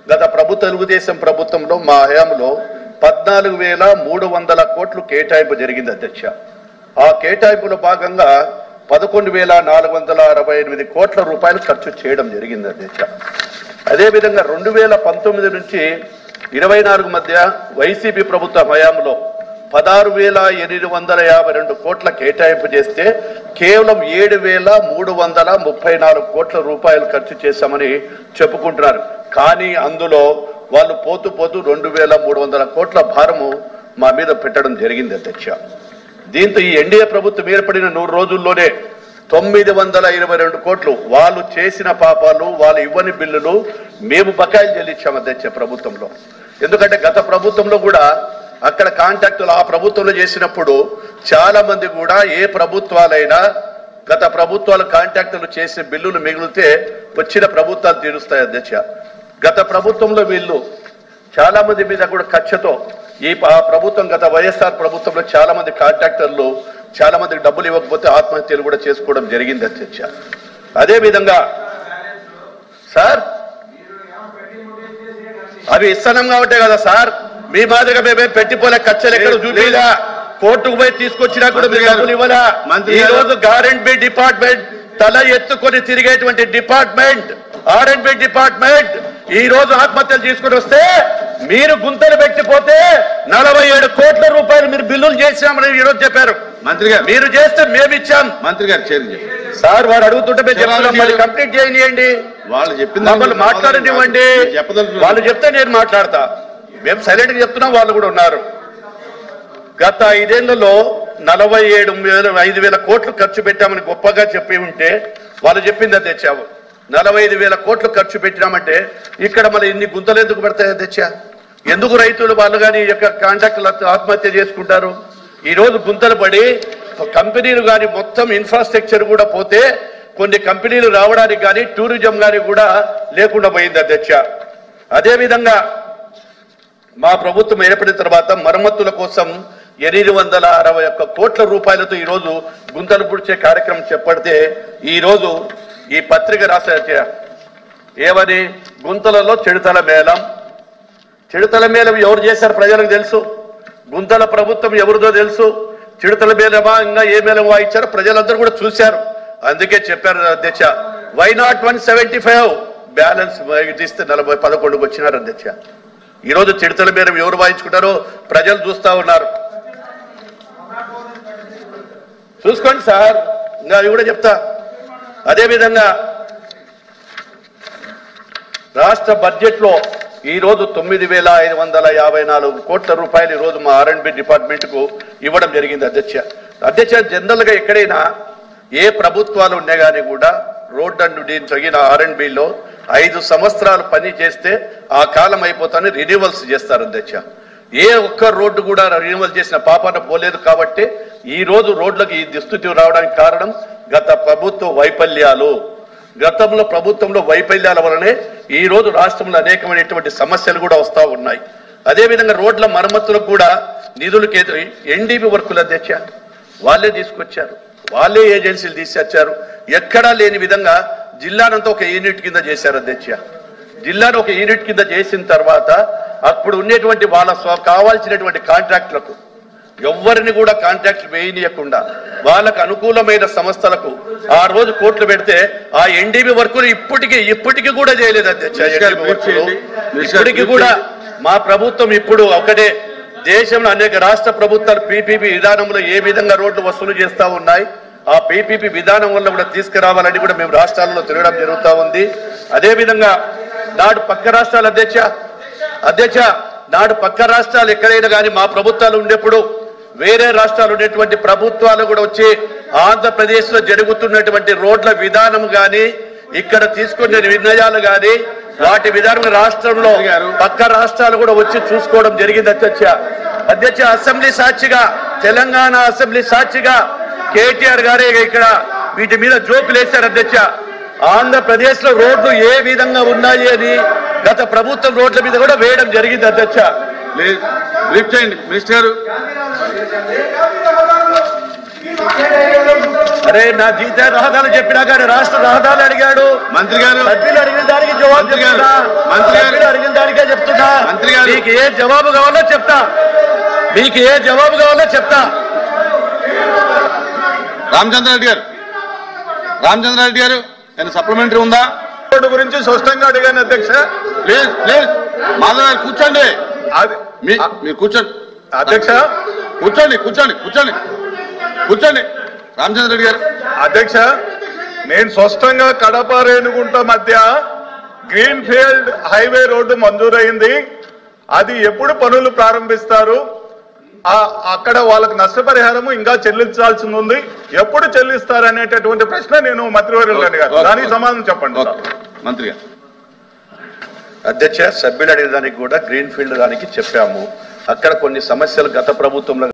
గత ప్రభుత్వ తెలుగుదేశం ప్రభుత్వంలో మా హయాంలో పద్నాలుగు వేల మూడు వందల కోట్లు కేటాయింపు జరిగింది అధ్యక్ష ఆ కేటాయింపులో భాగంగా పదకొండు వేల నాలుగు వందల అరవై ఎనిమిది కోట్ల రూపాయలు ఖర్చు చేయడం జరిగింది అధ్యక్ష అదేవిధంగా రెండు వేల పంతొమ్మిది నుంచి ఇరవై నాలుగు మధ్య వైసీపీ ప్రభుత్వ హయాంలో పదహారు వేల ఎనిమిది వందల యాభై రెండు కోట్ల కేటాయింపు చేస్తే కేవలం ఏడు వేల మూడు వందల ముప్పై నాలుగు కోట్ల రూపాయలు ఖర్చు చేశామని చెప్పుకుంటున్నారు కానీ అందులో వాళ్ళు పోతూ పోతూ రెండు వేల మూడు వందల కోట్ల భారము మా మీద పెట్టడం జరిగింది అధ్యక్ష దీంతో ఈ ఎన్డీఏ ప్రభుత్వం ఏర్పడిన నూరు రోజుల్లోనే తొమ్మిది వందల ఇరవై రెండు కోట్లు వాళ్ళు చేసిన పాపాలు వాళ్ళు ఇవ్వని బిల్లులు మేము బకాయిలు చెల్లించాం అధ్యక్ష ప్రభుత్వంలో ఎందుకంటే గత ప్రభుత్వంలో కూడా అక్కడ కాంటాక్టులు ఆ ప్రభుత్వంలో చేసినప్పుడు చాలా మంది కూడా ఏ ప్రభుత్వాలైనా గత ప్రభుత్వాల కాంటాక్టులు చేసే బిల్లులు మిగిలితే వచ్చిన ప్రభుత్వాలు తీరుస్తాయి అధ్యక్ష గత ప్రభుత్వంలో వీళ్ళు చాలా మంది మీద కూడా కక్షతో ఈ ప- ప్రభుత్వం గత వైఎస్ఆర్ ప్రభుత్వంలో చాలా మంది కాంట్రాక్టర్లు చాలా మందికి డబ్బులు ఇవ్వకపోతే ఆత్మహత్యలు కూడా చేసుకోవడం జరిగింది అధ్యక్ష అదే విధంగా సార్ అవి ఇస్తున్నాం కాబట్టే కదా సార్ మీ మాదిరిగా మేమే పెట్టిపోలే ఖర్చులు ఎక్కడ లేదు, చూపిలా కోర్టుకు పోయి తీసుకొచ్చినా కూడా మీరు మంత్రి గారు, డబ్బులు ఇవ్వలా మంత్రి ఈ గారు. రోజు గారెంట్ డిపార్ట్మెంట్ తల ఎత్తుకొని తిరిగేటువంటి department R and B department ఈ రోజు ఆత్మహత్యలు తీసుకుని వస్తే మీరు గుంతలు పెట్టిపోతే నలభై ఏడు కోట్ల రూపాయలు మీరు బిల్లులు చేసామని ఈ రోజు చెప్పారు మంత్రి గారు మీరు చేస్తే మేము ఇచ్చాం మంత్రి గారు చేయండి సార్ వారు అడుగుతుంటే మేము జవాబు చెప్తున్నాం మళ్ళీ చేయాలి. కంప్లీట్ చేయనియండి వాళ్ళు చెప్పింది మమ్మల్ని మాట్లాడనివ్వండి చెప్పదలుచుకున్నారు. వాళ్ళు చెప్తే నేను మాట్లాడతా మేము సైలెంట్ గా చెప్తున్నాం వాళ్ళు కూడా ఉన్నారు గత ఐదేళ్లలో నలభై ఏడు వేల ఐదు వేల కోట్లు ఖర్చు పెట్టామని గొప్పగా చెప్పి ఉంటే వాళ్ళు చెప్పింది అది తెచ్చావు నలభై ఐదు వేల కోట్లు ఖర్చు పెట్టినామంటే ఇక్కడ మళ్ళీ ఇన్ని గుంతలు ఎందుకు పడతాయి తెచ్చా ఎందుకు రైతులు వాళ్ళు కానీ ఈ యొక్క కాంట్రాక్టులు ఆత్మహత్య చేసుకుంటారు ఈ రోజు గుంతలు పడి కంపెనీలు కానీ మొత్తం ఇన్ఫ్రాస్ట్రక్చర్ కూడా పోతే కొన్ని కంపెనీలు రావడానికి కానీ టూరిజం కానీ కూడా లేకుండా పోయింది అధ్యక్ష అదేవిధంగా మా ప్రభుత్వం ఏర్పడిన తర్వాత మరమ్మతుల కోసం ఎనిమిది వందల అరవై ఒక్క కోట్ల రూపాయలతో ఈరోజు గుంతలు పుడిచే కార్యక్రమం చేపడితే ఈరోజు ఈ పత్రిక రాసే ఏమని గుంతలలో చెడుతల మేళం చిడతల మేళం ఎవరు చేశారు ప్రజలకు తెలుసు గుంతల ప్రభుత్వం ఎవరిదో తెలుసు చిడతల మేళమా ఇంకా ఏ మేళం వాయించారో ప్రజలందరూ కూడా చూశారు అందుకే చెప్పారు అధ్యక్ష why not one seventy five balance తీస్తే నలభై పదకొండుకు వచ్చినారు అధ్యక్ష ఈరోజు చిడతల మేళం ఎవరు వాయించుకుంటారో ప్రజలు చూస్తా ఉన్నారు చూసుకోండి సార్ ఇంకా అవి కూడా చెప్తా అదేవిధంగా రాష్ట్ర బడ్జెట్ లో ఈ రోజు తొమ్మిది వేల ఐదు వందల యాభై నాలుగు కోట్ల రూపాయలు ఈ రోజు మా ఆర్ అండ్ బి డిపార్ట్మెంట్ కు ఇవ్వడం జరిగింది అధ్యక్ష అధ్యక్ష జనరల్ గా ఎక్కడైనా ఏ ప్రభుత్వాలు ఉన్నా కానీ కూడా రోడ్ అండ్ దీని తగిన ఆర్ అండ్ బిలో ఐదు సంవత్సరాలు పని చేస్తే ఆ కాలం అయిపోతానే రిన్యూవల్స్ చేస్తారు అధ్యక్ష ఏ ఒక్క రోడ్డు కూడా రిన్యూవల్ చేసిన పాపాన పోలేదు కాబట్టి ఈ రోజు రోడ్లకు ఈ దుస్థితి రావడానికి కారణం గత ప్రభుత్వ వైఫల్యాలు గతంలో ప్రభుత్వంలో వైఫల్యాల వలనే ఈ రోజు రాష్ట్రంలో అనేకమైనటువంటి సమస్యలు కూడా వస్తా ఉన్నాయి అదేవిధంగా రోడ్ల మరమ్మతులకు కూడా నిధులు కేంద్ర ఎన్డీపీ వర్కులు అధ్యక్ష వాళ్ళే తీసుకొచ్చారు వాళ్ళే ఏజెన్సీలు తీసుకొచ్చారు ఎక్కడా లేని విధంగా జిల్లానంతా ఒక యూనిట్ కింద చేశారు అధ్యక్ష జిల్లాను ఒక యూనిట్ కింద చేసిన తర్వాత అప్పుడు ఉండేటువంటి వాళ్ళ స్వ- కావాల్సినటువంటి కాంట్రాక్టులకు ఎవ్వరిని కూడా కాంట్రాక్ట్ వేయనీయకుండా వాళ్ళకు అనుకూలమైన సంస్థలకు ఆ రోజు కోట్లు పెడితే ఆ ఎన్డీబీ వర్కులు ఇప్పటికీ ఇప్పటికీ కూడా చేయలేదు అధ్యక్ష మినిస్టర్ గారు NDB brief వర్కులు. చేయండి. మినిస్టర్ గారు ఇప్పటికీ brief కూడా చేయండి. మా ప్రభుత్వం ఇప్పుడు ఒకటే దేశంలో అనేక రాష్ట్ర ప్రభుత్వాలు పీపీపీ విధానంలో ఏ విధంగా రోడ్లు వసూలు చేస్తా ఉన్నాయి ఆ పీపీపీ విధానం వల్ల కూడా తీసుకురావాలని కూడా మేము రాష్ట్రాల్లో తిరగడం జరుగుతా ఉంది అదే విధంగా నాడు పక్క రాష్ట్రాల అధ్యక్ష అధ్యక్ష నాడు పక్క రాష్ట్రాలు ఎక్కడైనా కానీ మా ప్రభుత్వాలు ఉండేప్పుడు వేరే రాష్ట్రాలు ఉండేటువంటి ప్రభుత్వాలు కూడా వచ్చి ఆంధ్రప్రదేశ్ లో జరుగుతున్నటువంటి రోడ్ల విధానం గాని ఇక్కడ తీసుకునే నిర్ణయాలు గాని వాటి విధానం రాష్ట్రంలో పక్క రాష్ట్రాలు కూడా వచ్చి చూసుకోవడం జరిగింది అధ్యక్ష అధ్యక్ష అసెంబ్లీ సాక్షిగా తెలంగాణ అసెంబ్లీ సాక్షిగా కేటీఆర్ గారే ఇక్కడ వీటి మీద జోకులు వేశారు అధ్యక్ష ఆంధ్రప్రదేశ్ లో రోడ్లు ఏ విధంగా ఉన్నాయి అని గత ప్రభుత్వం రోడ్ల మీద కూడా వేయడం జరిగింది అధ్యక్ష లేదు బ్రీఫ్ చేయండి మినిస్టర్ గారు అరే నా జీత రహదారులు చెప్పినా కానీ రాష్ట్ర రహదారులు అడిగాడు మంత్రి గారు సభ్యులు అడిగిన దానికి జవాబు మంత్రి గారు, చెప్తున్నా మంత్రి గారు. సభ్యులు అడిగిన దానికి మంత్రి గారు మీకు ఏ జవాబు కావాలో చెప్తా మీకు ఏ జవాబు కావాలో చెప్తా రామచంద్రారెడ్డి గారు రామచంద్రారెడ్డి గారు నేను సప్లిమెంటరీ ఉందా రోడ్డు గురించి స్పష్టంగా అడిగాను అధ్యక్ష ప్లీజ్ ప్లీజ్ మాధవ్ గారు కూర్చోండి అది మీ మీరు కూర్చోండి అధ్యక్ష కూర్చోండి కూర్చోండి కూర్చోండి కూర్చోండి రామచంద్రరెడ్డి గారు అధ్యక్ష నేను స్పష్టంగా కడప రేణుగుంట మధ్య గ్రీన్ ఫీల్డ్ హైవే రోడ్డు మంజూరైంది అది ఎప్పుడు పనులు ప్రారంభిస్తారు ఆ అక్కడ వాళ్ళకి నష్టపరిహారం ఇంకా చెల్లించాల్సి ఉంది ఎప్పుడు చెల్లిస్తారు అనేటటువంటి ప్రశ్న నేను మంత్రివర్యులు అడిగాను ఓకే. దానికి సమాధానం చెప్పండి ఓకే మంత్రి గారు అధ్యక్ష సభ్యులు అడిగిన దానికి కూడా గ్రీన్ ఫీల్డ్ దానికి చెప్పాము అక్కడ కొన్ని సమస్యలు గత ప్రభుత్వంలో